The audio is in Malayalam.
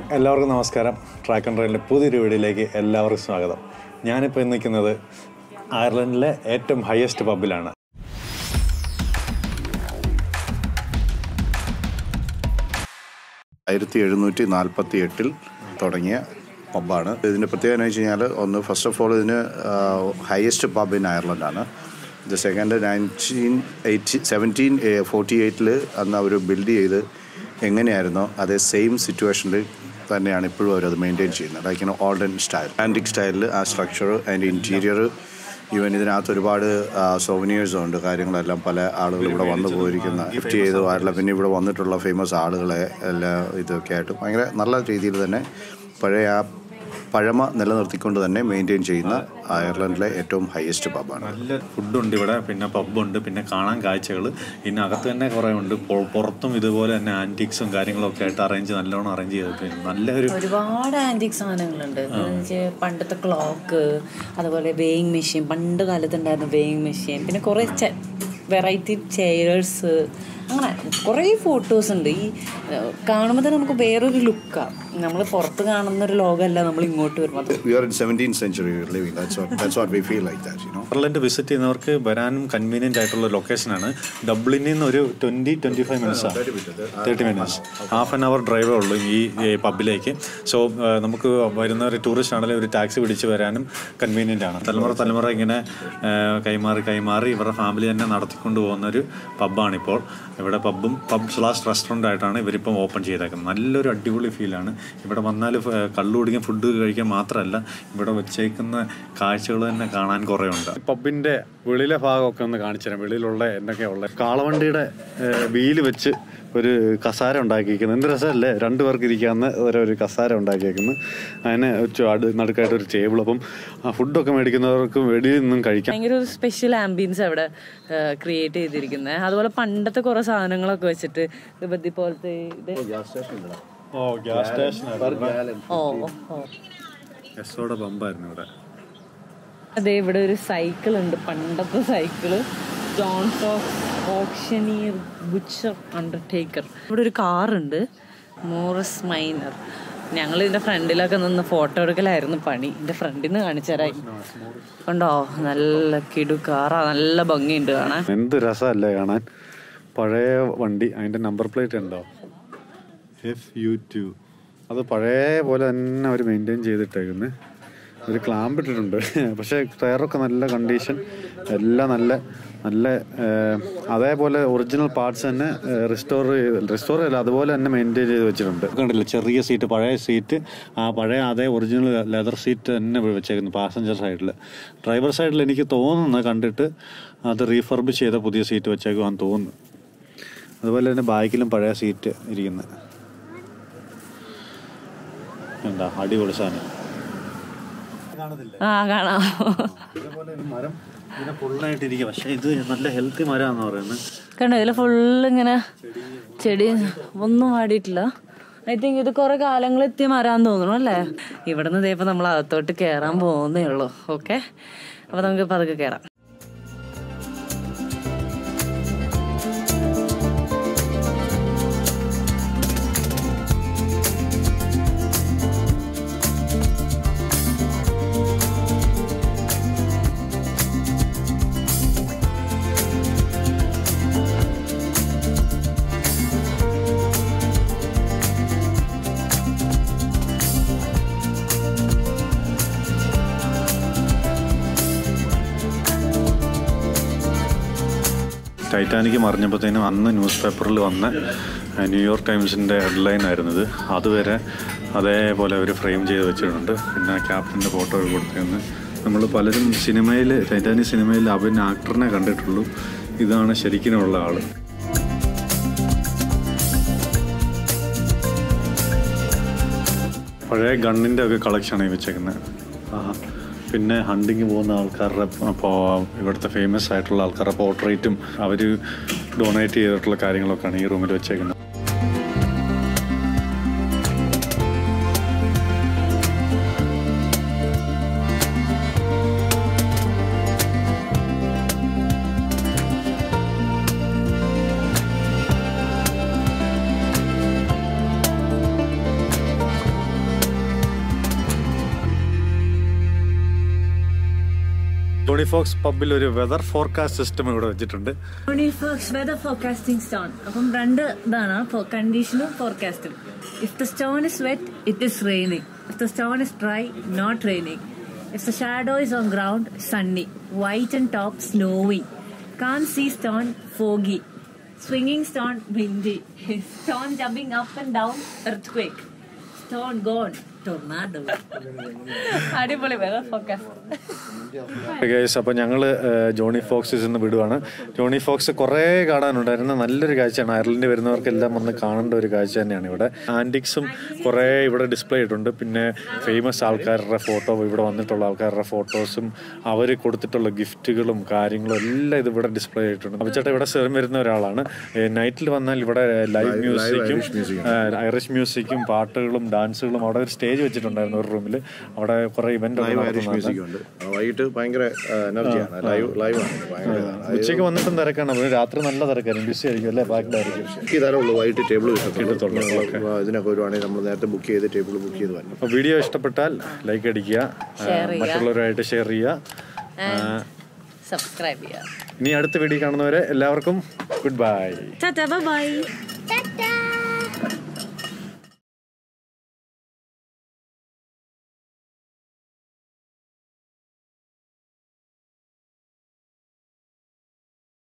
എല്ലാവർക്കും നമസ്കാരം ട്രാക്ക് ആൻഡ് റൈഡിൻ്റെ പുതിയൊരു വീഡിയോയിലേക്ക് എല്ലാവർക്കും സ്വാഗതം ഞാനിപ്പോൾ നിൽക്കുന്നത് അയർലൻഡിലെ ഏറ്റവും ഹയസ്റ്റ് പബ്ബിലാണ് ആയിരത്തി എഴുന്നൂറ്റി നാൽപ്പത്തി എട്ടിൽ തുടങ്ങിയ പബ്ബാണ് ഇതിൻ്റെ പ്രത്യേകത എന്ന് വെച്ച് കഴിഞ്ഞാൽ ഒന്ന് ഫസ്റ്റ് ഓഫ് ഓൾ ഇതിന് ഹയസ്റ്റ് പബ് ഇൻ അയർലൻഡാണ് ഇത് second nineteen eighty seventeen forty എയ്റ്റിൽ അന്ന് അവർ ബിൽഡ് ചെയ്ത് എങ്ങനെയായിരുന്നോ അതേ സെയിം സിറ്റുവേഷനിൽ തന്നെയാണ് ഇപ്പോഴും അവർ അത് മെയിൻറ്റെയിൻ ചെയ്യുന്നത് ലൈക്ക് ഓൾഡൻ സ്റ്റൈൽ ആൻറ്റിക് സ്റ്റൈലിൽ ആ സ്ട്രക്ചർ അതിൻ്റെ ഇൻറ്റീരിയർ ഈവൻ ഇതിനകത്ത് ഒരുപാട് സോവനിയേഴ്സും ഉണ്ട് കാര്യങ്ങളെല്ലാം പല ആളുകൾ ഇവിടെ വന്നു പോയിരിക്കുന്ന ഗിഫ്റ്റ് ചെയ്ത് ആയിട്ടുള്ള പിന്നെ ഇവിടെ വന്നിട്ടുള്ള ഫേമസ് ആളുകളെ എല്ലാം ഇതൊക്കെ ആയിട്ട് ഭയങ്കര നല്ല രീതിയിൽ തന്നെ പഴയ ആ പഴമ നിലനിർത്തിക്കൊണ്ട് തന്നെ മെയിൻറ്റെയിൻ ചെയ്യുന്ന അയർലൻഡിലെ ഏറ്റവും ഹയസ്റ്റ് പബ്ബാണ് നല്ല ഫുഡുണ്ട് ഇവിടെ പിന്നെ പബ്ബുണ്ട് പിന്നെ കാണാൻ കാഴ്ചകൾ പിന്നെ അകത്ത് തന്നെ കുറേ ഉണ്ട് പൊ- പുറത്തും ഇതുപോലെ തന്നെ ആൻറ്റിക്സും കാര്യങ്ങളൊക്കെ ആയിട്ട് അറേഞ്ച് നല്ലോണം അറേഞ്ച് ചെയ്തിട്ടുണ്ട് നല്ലൊരു ഒരുപാട് ആന്റിക് സാധനങ്ങളുണ്ട് എന്ന് വെച്ചാൽ പണ്ടത്തെ ക്ലോക്ക് അതുപോലെ വേയിങ് മെഷീൻ പണ്ട് കാലത്ത് ഉണ്ടായിരുന്ന വേയിങ് മെഷീൻ പിന്നെ കുറേ വെറൈറ്റി ചെയർസ് അങ്ങനെ കുറേ ഫോട്ടോസ് ഉണ്ട് ഈ കാണുമ്പോൾ തന്നെ നമുക്ക് വേറൊരു ലുക്കാണ് നമ്മൾ പുറത്ത് കാണുന്ന ഒരു ലോകമല്ല നമ്മൾ ഇങ്ങോട്ട് വരുമ്പോൾ അത് we are in seventeen century living that's what that's what we feel like that you know Ireland visit ചെയ്യുന്നവർക്ക് വരാനും കൺവീനിയൻ്റ് ആയിട്ടുള്ള ലൊക്കേഷനാണ് ഡബ്ലിനിൽ നിന്ന് ഒരു ട്വൻറ്റി ട്വൻറ്റി ഫൈവ് മിനിറ്റ്സാണ് thirty minutes half an hour ഡ്രൈവേ ഉള്ളൂ ഈ ഈ പബ്ബിലേക്ക് സോ നമുക്ക് വരുന്ന ഒരു ടൂറിസ്റ്റ് ആണെങ്കിലും ഒരു ടാക്സി പിടിച്ച് വരാനും കൺവീനിയൻ്റ് ആണ് തലമുറ തലമുറ ഇങ്ങനെ ആ, കൈമാറി കൈമാറി ഇവരുടെ ഫാമിലി തന്നെ നടത്തിക്കൊണ്ട് പോകുന്ന ഒരു പബ്ബാണിപ്പോൾ ഇവിടെ പബ്ബും പബ് സ്ലാസ് റെസ്റ്റോറൻ്റ് ആയിട്ടാണ് ഇവരിപ്പം ഓപ്പൺ ചെയ്തേക്കുന്നത് നല്ലൊരു അടിപൊളി ഫീലാണ് ഇവിടെ വന്നാൽ കള്ളു കുടിക്കാൻ ഫുഡ് കഴിക്കാൻ മാത്രമല്ല ഇവിടെ വെച്ചേക്കുന്ന കാഴ്ചകൾ തന്നെ കാണാൻ കുറേ ഉണ്ട് പബ്ബിൻ്റെ വെളിയിലെ ഭാഗമൊക്കെ ഒന്ന് കാണിച്ചു തരാം വെളിയിലുള്ള എന്തൊക്കെയാ ഉള്ളത് കാളവണ്ടിയുടെ വീല് വെച്ച് ഒരു കസാര ഉണ്ടാക്കിയിരിക്കുന്നത് എന്ത് രസമല്ലേ രണ്ടു പേർക്ക് ഇരിക്കാവുന്ന ഓരോ ഒരു കസാര ഉണ്ടാക്കിയേക്കുന്നു അതിന് ചു- അടു നടുക്കായിട്ട് ഒരു ടേബിൾ അപ്പം ആ ഫുഡൊക്കെ മേടിക്കുന്നവർക്ക് വെളിയിൽ നിന്നും കഴിക്കാം ഭയങ്കര ഒരു സ്പെഷ്യൽ ആംബിയൻസ് അവിടെ ക്രിയേറ്റ് ചെയ്തിരിക്കുന്നത് അതുപോലെ പണ്ടത്തെ കുറേ സാധനങ്ങളൊക്കെ വെച്ചിട്ട് ഇത് പോലത്തെ ഇത് ഓ ഗ്യാസ് സ്റ്റേഷൻ ഓ ഓ, ഓ എസോടെ പമ്പായിരുന്നു ഇവിടെ അതെ ഇവിടെ ഒരു സൈക്കിൾ ഉണ്ട് പണ്ടത്തെ cycle Jones of auctioneer butcher undertaker ഇവിടെ ഒരു കാറുണ്ട് മോറസ് മൈനർ ഞങ്ങൾ ഇതിന്റെ ഫ്രണ്ടിലൊക്കെ നിന്ന് ഫോട്ടോ എടുക്കലായിരുന്നു പണി എന്റെ ഫ്രണ്ടിൽ നിന്ന് കാണിച്ചു തരായി കണ്ടോ നല്ല കിടു കാറാ നല്ല ഭംഗിയുണ്ട് കാണാൻ എന്ത് രസമല്ലേ കാണാൻ പഴയ വണ്ടി അതിന്റെ നമ്പർ പ്ലേറ്റ് ഉണ്ടോ എഫ് യു ടു അത് പഴയ പോലെ തന്നെ അവർ മെയിൻറ്റെയിൻ ചെയ്തിട്ടേക്കുന്നത് ഒരു ക്ലാമ്പ് ഇട്ടിട്ടുണ്ട് പക്ഷേ ടയറൊക്കെ നല്ല കണ്ടീഷൻ എല്ലാം നല്ല നല്ല ഏഹ്, അതേപോലെ ഒറിജിനൽ പാർട്സ് തന്നെ റിസ്റ്റോർ റിസ്റ്റോർ അല്ല അതുപോലെ തന്നെ മെയിൻറ്റെയിൻ ചെയ്ത് വെച്ചിട്ടുണ്ട് കണ്ടില്ല ചെറിയ സീറ്റ് പഴയ സീറ്റ് ആ പഴയ അതേ ഒറിജിനൽ ലെതർ സീറ്റ് തന്നെ വെച്ചേക്കുന്നു പാസഞ്ചർ സൈഡിൽ ഡ്രൈവർ സൈഡിൽ എനിക്ക് തോന്നുന്നു കണ്ടിട്ട് അത് റീഫർബ് ചെയ്ത പുതിയ സീറ്റ് വെച്ചേക്കുവാന്ന് തോന്നുന്നു അതുപോലെ തന്നെ ബാക്കിലും പഴയ സീറ്റ് ഇരിക്കുന്നത് എന്താ അടിപൊളി സാധനം ആ കാണാം ഇതുപോലെ ഒരു മരം ഇതിനെ ഫുള്ളായിട്ടിരിക്കുക പക്ഷേ ഇത് നല്ല ഹെൽത്തി മരമാണെന്ന് പറയുന്നത് കണ്ടോ ഇതിൽ ഫുള്ള് ഇങ്ങനെ ചെടി ഒന്നും വാടിയിട്ടില്ല ഐ തിങ്ക് ഇത് കുറെ കാലങ്ങൾ എത്തിയ മരാന്ന് തോന്നുന്നു അല്ലേ ഇവിടെ നിന്ന് ഇതേപ്പോ നമ്മൾ അകത്തോട്ട് കയറാൻ പോകുന്നേ ഉള്ളൂ ഓക്കെ അപ്പൊ നമുക്ക് പതുക്കെ കയറാം ടൈറ്റാനിക് മറിഞ്ഞപ്പോഴത്തേനും അന്ന് ന്യൂസ് പേപ്പറിൽ വന്ന ഏഹ്, ന്യൂയോർക്ക് ടൈംസിൻ്റെ ഹെഡ്ലൈൻ ആയിരുന്നത് അതുവരെ അതേപോലെ അവർ ഫ്രെയിം ചെയ്ത് വെച്ചിട്ടുണ്ട് പിന്നെ ക്യാപ്റ്റൻ്റെ ഫോട്ടോ കൊടുത്തിരുന്നു നമ്മൾ പലരും സിനിമയിൽ ടൈറ്റാനിക് സിനിമയിൽ അഭിനയ ആക്ടറിനെ കണ്ടിട്ടുള്ളൂ ഇതാണ് ശരിക്കിനുള്ള ആള് പഴയ ഗണ്ണിൻ്റെ ഒക്കെ കളക്ഷനാണ് ഈ വെച്ചേക്കുന്നത് ആഹാ. പിന്നെ ഹണ്ടിങ് പോകുന്ന ആൾക്കാരുടെ അപ്പോൾ ഇവിടുത്തെ ഫേമസ് ആയിട്ടുള്ള ആൾക്കാരുടെ പോർട്രേറ്റും അവർ ഡൊണേറ്റ് ചെയ്തിട്ടുള്ള കാര്യങ്ങളൊക്കെയാണ് ഈ റൂമിൽ വെച്ചേക്കുന്നത് ജോണി ഫോക്സ് പബ്ബിൽ ഒരു വെതർ ഫോർകാസ്റ്റ് സിസ്റ്റം ഇവിടെ വെച്ചിട്ടുണ്ട് യൂണിഫോക്സ് വെദർ ഫോർകാസ്റ്റിംഗ് സ്റ്റോൺ അപ്പം രണ്ട് ഇതാണ് കണ്ടീഷനും ഫോർകാസ്റ്റും if the stone is wet it is raining if the stone is dry not raining if the shadow is on ground sunny white and top snowing can't see stone foggy swinging stone windy stone jumping up and down earthquake stone gone tornado അടിപൊളി വെതർ ഫോർകാസ്റ്റ് ഗൈസ് അപ്പോൾ ഞങ്ങൾ ജോണി ഫോക്സിൽ നിന്ന് വിടുവാണ് ജോണി ഫോക്സ് കുറേ കാണാനുണ്ടായിരുന്ന നല്ലൊരു കാഴ്ചയാണ് അയർലൻഡിൽ വരുന്നവർക്കെല്ലാം വന്ന് കാണേണ്ട ഒരു കാഴ്ച തന്നെയാണ് ഇവിടെ ആൻറ്റിക്സും കുറേ ഇവിടെ ഡിസ്പ്ലേ ചെയ്തിട്ടുണ്ട് പിന്നെ ഫേമസ് ആൾക്കാരുടെ ഫോട്ടോ ഇവിടെ വന്നിട്ടുള്ള ആൾക്കാരുടെ ഫോട്ടോസും അവർ കൊടുത്തിട്ടുള്ള ഗിഫ്റ്റുകളും കാര്യങ്ങളും എല്ലാം ഇത് ഇവിടെ ഡിസ്പ്ലേ ചെയ്തിട്ടുണ്ട് അപ്പോൾ ചേട്ടാ ഇവിടെ സ്ഥിരം വരുന്ന ഒരാളാണ് നൈറ്റിൽ വന്നാൽ ഇവിടെ ലൈവ് മ്യൂസിക്കും ഐറിഷ് മ്യൂസിക്കും പാട്ടുകളും ഡാൻസുകളും അവിടെ ഒരു സ്റ്റേജ് വെച്ചിട്ടുണ്ടായിരുന്നു ഒരു റൂമിൽ അവിടെ കുറേ ഇവന്റ് ലൈവ് ഐറിഷ് മ്യൂസിക് ഉണ്ട് ആ, വൈകിട്ട് ഭയങ്കര എനർജിയാണ് ലൈവ് ലൈവ് ആണ് ഭയങ്കര ഇതാണ്. അത് ഉച്ചയ്ക്ക് വന്നിട്ടും തിരക്കാണ് അപ്പോൾ രാത്രി നല്ല തിരക്കായിരിക്കും ബിസി ആയിരിക്കും അല്ലേ പാക്ഡ് ആയിരിക്കും ബുക്ക് ചെയ്താലേ ഉള്ളൂ വൈകിട്ട് ടേബിൾ കിട്ടത്തുള്ളൂ ആ, ഇതിനൊക്കെ വരുവാണെങ്കിൽ നമ്മൾ നേരത്തെ ബുക്ക് ചെയ്ത് ടേബിൾ ബുക്ക് ചെയ്ത് വരണം അപ്പോൾ വീഡിയോ ഇഷ്ടപ്പെട്ടാൽ ലൈക്ക് അടിക്കുക ആ, മറ്റുള്ളവരുമായിട്ട് ഷെയർ ചെയ്യുക ആ, സബ്സ്ക്രൈബ് ചെയ്യുക ഇനി അടുത്ത വീഡിയോ കാണുന്നവരെ എല്ലാവർക്കും ഗുഡ് ബൈ ടാറ്റാ ബൈ